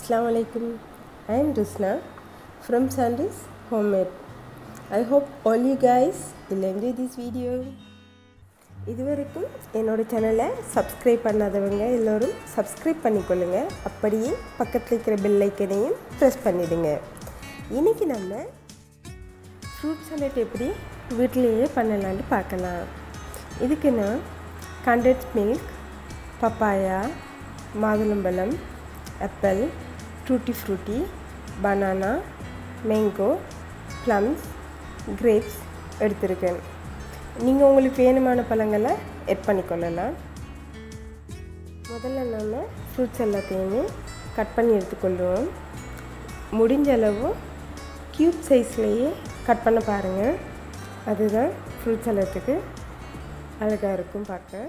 Assalamu alaikum. I am Rusna from Sandys Homemade. I hope all you guys will enjoy this video. இதுவரைக்கும் என்னோட சேனலை subscribe பண்ணாதவங்க எல்லோரும் subscribe பண்ணிக்கொள்ளுங்க அப்படியே பக்கத்தில் இருக்கிற பெல் ஐக்கனையும் ப்ரெஸ் பண்ணிடுங்க இன்றைக்கி நம்ம ஃப்ரூட் சலட் எப்படி வீட்டிலேயே பண்ணலான்னு பார்க்கலாம் இதுக்கு நான் கண்டன்ஸ் மில்க் பப்பாயா மாதுளம்பழம் apple tutti frutti banana mango plums grapes எடுத்திருக்கேன் நீங்கள் உங்களுக்கு வேணுமான பழங்களை எட் பண்ணிக்கொள்ளலாம் முதல்ல நம்ம ஃப்ரூட்ஸ் எல்லாத்தையுமே கட் பண்ணி எடுத்துக்கொள்வோம் முடிஞ்ச அளவு க்யூப் சைஸ்லேயே கட் பண்ண பாருங்கள் அதுதான் ஃப்ரூட்ஸ் எல்லாத்துக்கு அழகாக இருக்கும் பார்க்க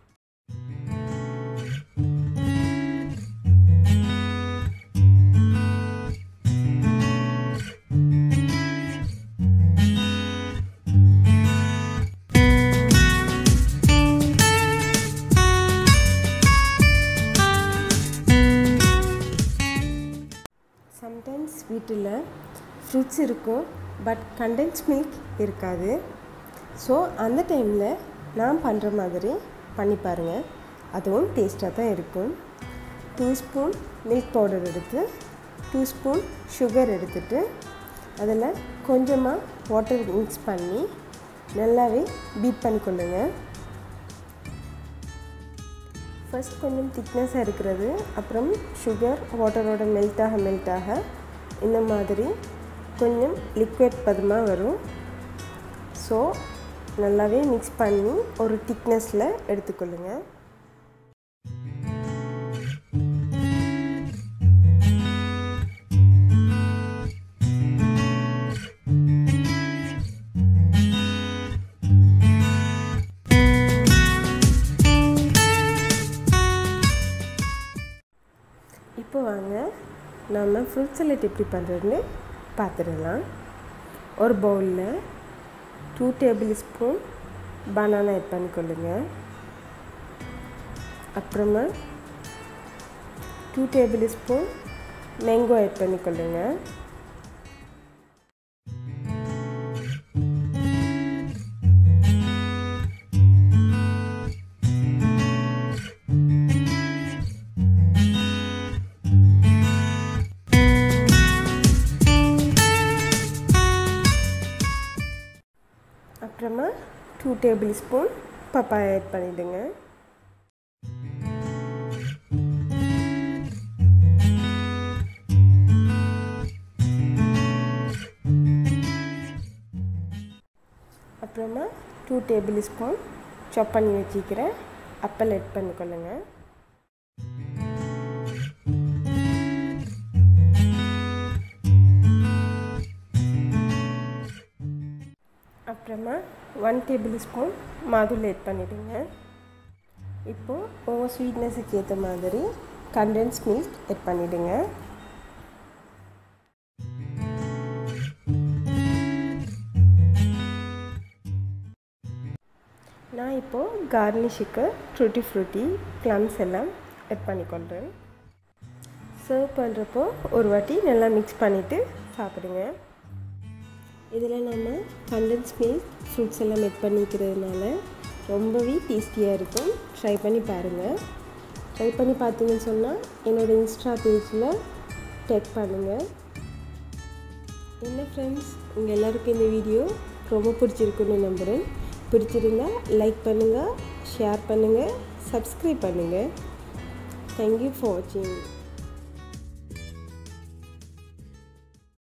சம்டைம்ஸ் வீட்டில் ஃப்ரூட்ஸ் இருக்கும் பட் கண்டென்ஸ் மில்க் இருக்காது ஸோ அந்த டைமில் நான் பண்ணுற மாதிரி பண்ணி பாருங்கள் அதுவும் டேஸ்ட்டாக தான் இருக்கும் டூ ஸ்பூன் மில்க் பவுடர் எடுத்து டூ ஸ்பூன் சுகர் எடுத்துட்டு அதில் கொஞ்சமாக வாட்டர் மிக்ஸ் பண்ணி நல்லாவே பீட் பண்ணிக்கொள்ளுங்க ஃபஸ்ட் கொஞ்சம் திக்னஸாக இருக்கிறது அப்புறம் சுகர் வாட்டரோட மெல்ட்டாக மெல்ட்டாக இந்த மாதிரி கொஞ்சம் லிக்விட் பதமாக வரும் ஸோ நல்லாவே மிக்ஸ் பண்ணி ஒரு திக்னஸில் எடுத்துக்கொள்ளுங்க இப்போ வாங்க நம்ம ஃப்ரூட் சலட் எப்படி பண்ணுறதுன்னு பார்த்துடலாம் ஒரு பவுலில் two table spoon banana add பண்ணிக்கொள்ளுங்க அப்புறமா two table spoon mango add பண்ணிக்கொள்ளுங்க அப்புறமா two table spoon papaya add பண்ணிவிடுங்க அப்புறமா டூ டேபிள் ஸ்பூன் சாப் பண்ணி வச்சுக்கிறேன் அப்பல் ஆட் பண்ணிக்கொள்ளுங்க அப்புறமா ஒன் டேபிள் ஸ்பூன் மாதுளை ஆட் பண்ணிவிடுங்க இப்போது உங்கள் ஸ்வீட்னஸுக்கு ஏற்ற மாதிரி கண்டென்ஸ் மில்க் ஆட் பண்ணிவிடுங்க நான் இப்போது கார்னிஷுக்கு ஃப்ரூட்டி ஃப்ரூட்டி ப்ளம்ஸ் எல்லாம் ஆட் பண்ணிக்கொள்கிறேன் சர்வ் பண்ணுறப்போ ஒரு வாட்டி நல்லா மிக்ஸ் பண்ணிவிட்டு சாப்பிடுங்க இதில் நம்ம கண்டன்ஸ் மில்க் ஃப்ரூட்ஸ் எல்லாம் மெட் பண்ணிக்கிறதுனால ரொம்பவே டேஸ்டியாக இருக்கும் ட்ரை பண்ணி பாருங்கள் ட்ரை பண்ணி பார்த்தீங்கன்னு சொன்னால் என்னோடய இன்ஸ்டா பேஜில் டெக் பண்ணுங்கள் என்ன ஃப்ரெண்ட்ஸ் உங்கள் எல்லாருக்கும் இந்த வீடியோ ரொம்ப பிடிச்சிருக்குன்னு நம்புகிறேன் பிடிச்சிருந்தா லைக் பண்ணுங்கள் ஷேர் பண்ணுங்கள் சப்ஸ்கிரைப் பண்ணுங்கள் தேங்க்யூ ஃபார் வாட்சிங்